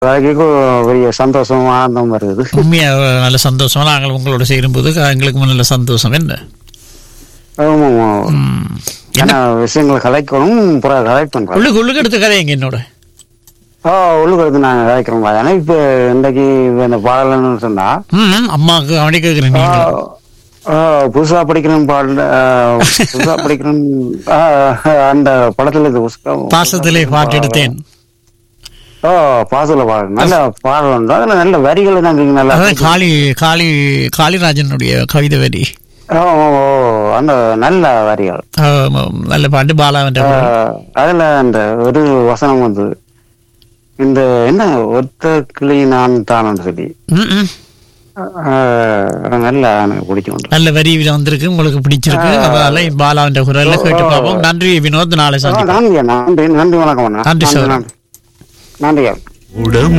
அதுக்கு பெரிய சந்தோஷம் ஆனந்தம் வருது உண்மையா நல்ல சந்தோஷம் நாங்கள் உங்களோட சேரும்போது எங்களுக்கு நல்ல சந்தோஷம் என்ன ஆமா, ஆமா. ம். ஏன்னா விஷயங்கள் கலைக்கணும் புறம் கலெக்ட் பண்றோம் உள்ளுக்கு உள்ளுக்கு எடுத்து கதைங்க என்னோட ஓ உள்ளுக்கு நாங்க கலைக்கிறோம் ஏன்னா இப்ப இன்றைக்கு இப்ப இந்த பாடலன்னு சொன்னா ம் அம்மாவுக்கு அவனே கேட்குறேன் ஆ, நீங்களும் ஆ, புதுசா படிக்கிறேன் பாடல ஆ, புதுசா படிக்கிறேன் ஆ, அந்த படத்துல இது புஸ்தகம் பாசத்திலே பாட்டு எடுத்தேன் ஓ பாசல பாடல் நல்ல பாடல் உண்டு அதுல நல்ல வரிகள் தான் இருக்கு நல்லா அதான் காளி காளி காளிராஜனுடைய கவிதை வரி ஓ, ஓ, ஓ, அந்த நல்ல வரிகள் ஆமாம், நல்ல பாட்டு பாலாவன் ஆ, அதுல அந்த ஒரு வசனம் வந்து இந்த என்ன ஒத்த கிளி நான் தான் சொல்லி ஆ, நல்ல எனக்கு பிடிக்கும் நல்ல வரி இதுல வந்திருக்கு உங்களுக்கு பிடிச்சிருக்கு அதனால பாலாவன் குரல்ல கேட்டு பார்ப்போம் நன்றி வினோத் நாளை ஆ, சந்திப்போம் நன்றி நன்றி நன்றி வணக்கம் அண்ணா. நன்றி சார். நன்றி நன்றி உடம்பு